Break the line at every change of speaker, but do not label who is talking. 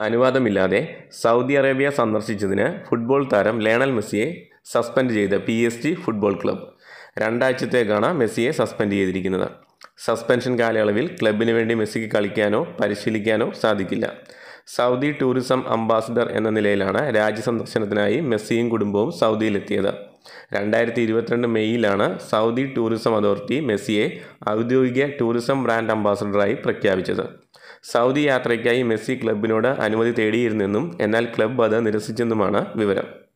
അനുവാദമില്ലാതെ Saudi Arabia സന്ദർശിച്ചതിന് football താരം ലയണൽ മെസ്സിയെ സസ്പെൻഡ് ചെയ്ത P S G football club രണ്ടാഴ്ചത്തേക്കാണ് മെസ്സിയെ സസ്പെൻഡ് ചെയ്തിരിക്കുന്നത് സസ്പെൻഷൻ കാലയളവിൽ ക്ലബിന് വേണ്ടി മെസ്സിക്ക് കളിക്കാനോ പരിശീലിക്കാനോ സാധിക്കില്ല സൗദി ടൂറിസം അംബാസിഡർ എന്ന നിലയിലാണ് രാജ്യ സന്ദർശനത്തിനായി മെസ്സിയും കുടുംബവും സൗദിയിലെത്തിയത് രണ്ടായിരത്തി ഇരുപത്തിരണ്ട് മെയ്യിലാണ് സൗദി ടൂറിസം അതോറിറ്റി മെസ്സിയെ ഔദ്യോഗിക ടൂറിസം ബ്രാൻഡ് അംബാസഡറായി പ്രഖ്യാപിച്ചത് സൗദി യാത്രയ്ക്കായി മെസ്സി ക്ലബിനോട് അനുമതി തേടിയിരുന്നെന്നും എന്നാൽ ക്ലബ്ബ് അത് നിരസിച്ചെന്നുമാണ് വിവരം